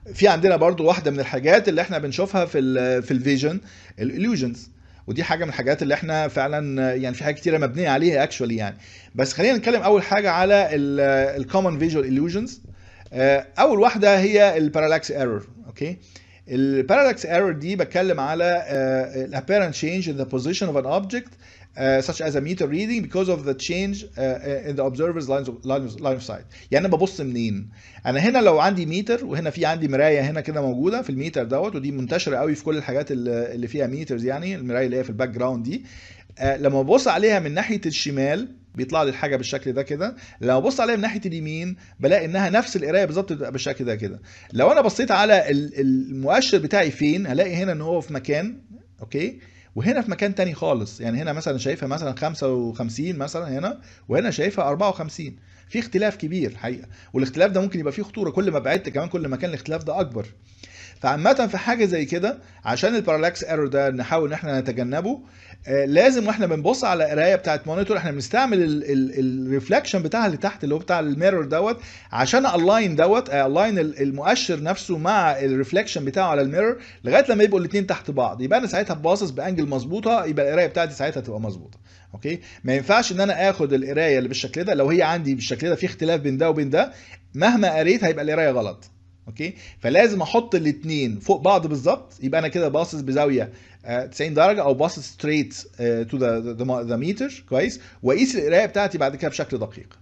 في عندنا برضو واحده من الحاجات اللي احنا بنشوفها في ال في الفيجن الاليوجنز ودي حاجه من الحاجات اللي احنا فعلا يعني في حاجات كتيره مبنيه عليها اكشولي يعني بس خلينا نتكلم اول حاجه على الكومن فيجوال illusions آه، اول واحده هي البارالاكس ايرور اوكي البارالاكس ايرور دي بتكلم على uh, apparent change in the position of an object uh, such as a meter reading because of the change uh, in the observer's line of, line of, line of sight يعني انا ببص منين انا هنا لو عندي ميتر وهنا في عندي مرايه هنا كده موجوده في الميتر دوت ودي منتشره قوي في كل الحاجات اللي اللي فيها ميترز يعني المرايه اللي هي في الباك جراوند دي آه، لما ببص عليها من ناحيه الشمال بيطلع لي الحاجه بالشكل ده كده لو ببص عليها من ناحيه اليمين بلاقي انها نفس القرايه بالظبط بتبقى بالشكل ده كده لو انا بصيت على ال- المؤشر بتاعي فين هلاقي هنا ان هو في مكان اوكي وهنا في مكان تاني خالص يعني هنا مثلا شايفها مثلا 55 مثلا هنا وهنا شايفها 54 في اختلاف كبير الحقيقه والاختلاف ده ممكن يبقى فيه خطوره كل ما بعدت كمان كل ما كان الاختلاف ده اكبر فعامة في حاجة زي كده عشان البارالاكس ايرور ده نحاول ان احنا نتجنبه آه، لازم واحنا بنبص على قرايه بتاعت مونيتور احنا بنستعمل الريفلكشن بتاعها اللي تحت اللي هو بتاع الميرور دوت عشان الاين دوت الاين المؤشر نفسه مع الريفلكشن بتاعه على الميرور لغايه لما يبقوا الاثنين تحت بعض يبقى انا ساعتها باصص بانجل مظبوطه يبقى القرايه بتاعتي ساعتها تبقى مظبوطه اوكي ما ينفعش ان انا اخد القرايه اللي بالشكل ده لو هي عندي بالشكل ده في اختلاف بين ده وبين ده مهما قريت هيبقى القرايه غلط اوكي فلازم احط الاثنين فوق بعض بالظبط يبقى انا كده باصص بزاويه آه، 90 درجه او باصص ستريت تو ذا ذا ميتر كويس واقيس القرايه بتاعتي بعد كده بشكل دقيق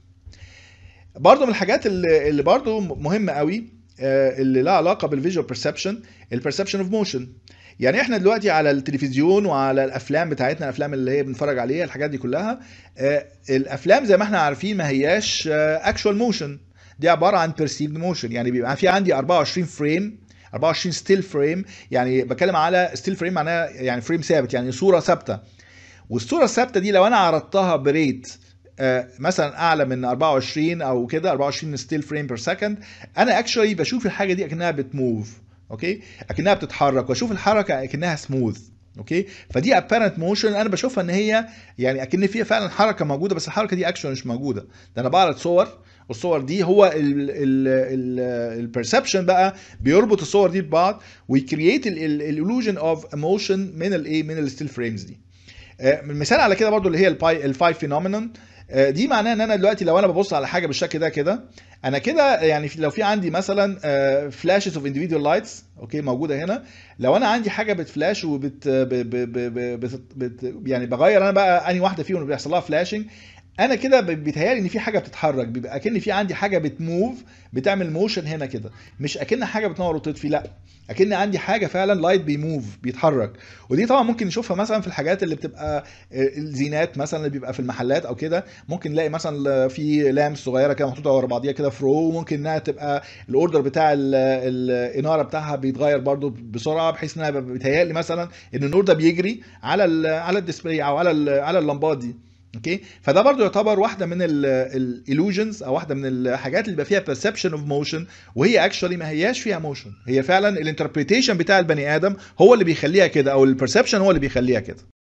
برضو من الحاجات اللي, اللي برضو مهمه قوي آه، اللي لها علاقه بالفيجوال بيرسبشن البرسبشن اوف موشن يعني احنا دلوقتي على التلفزيون وعلى الافلام بتاعتنا الافلام اللي هي بنتفرج عليها الحاجات دي كلها آه، الافلام زي ما احنا عارفين ما هياش اكشوال موشن دي عباره عن perceived موشن يعني بيبقى في عندي 24 فريم 24 ستيل فريم يعني بتكلم على ستيل فريم معناها يعني فريم ثابت يعني صوره ثابته والصوره الثابته دي لو انا عرضتها بريت آه، مثلا اعلى من 24 او كده 24 ستيل فريم بير سكند انا اكشولي بشوف الحاجه دي اكنها بتموف اوكي اكنها بتتحرك واشوف الحركه اكنها سموث اوكي فدي ابيرنت موشن انا بشوفها ان هي يعني اكن فيها فعلا حركه موجوده بس الحركه دي اكشن مش موجوده ده انا بعرض صور والصور دي هو البرسبشن بقى بيربط الصور دي ببعض ويكرييت الالوجن اوف ايموشن من الايه من الستيل فريمز دي آه، مثال على كده برضو اللي هي الباي الفايف فينومينون دي معناها ان انا دلوقتي لو انا ببص على حاجه بالشكل ده كده انا كده يعني في- لو في عندي مثلا فلاشز اوف individual لايتس اوكي موجوده هنا لو انا عندي حاجه بتفلاش وبت ب ب ب ب بت بت يعني بغير انا بقى اني واحده فيهم اللي بيحصل لها فلاشنج انا كده ب- بيتهيالي ان في حاجه بتتحرك بيبقى اكن في عندي حاجه بتموف بتعمل موشن هنا كده مش اكن حاجه بتنور وتطفي لا اكن عندي حاجه فعلا لايت بيموف بيتحرك ودي طبعا ممكن نشوفها مثلا في الحاجات اللي بتبقى آه، الزينات مثلا اللي بيبقى في المحلات او كده ممكن نلاقي مثلا في لامس صغيره كده محطوطه ورا بعضيها كده في رو وممكن انها تبقى الاوردر بتاع ال- الاناره بتاعها بيتغير برضو بسرعه بحيث انها يبقى بيتهيألي مثلا ان النور ده بيجري على ال على الديسبلاي او على ال على اللمبات دي اوكي فده برضو يعتبر واحده من الالوجنز او واحده من الحاجات اللي بيبقى فيها perception اوف موشن وهي اكشولي ما هياش فيها موشن هي فعلا الانتربريتيشن بتاع البني ادم هو اللي بيخليها كده او البرسبشن هو اللي بيخليها كده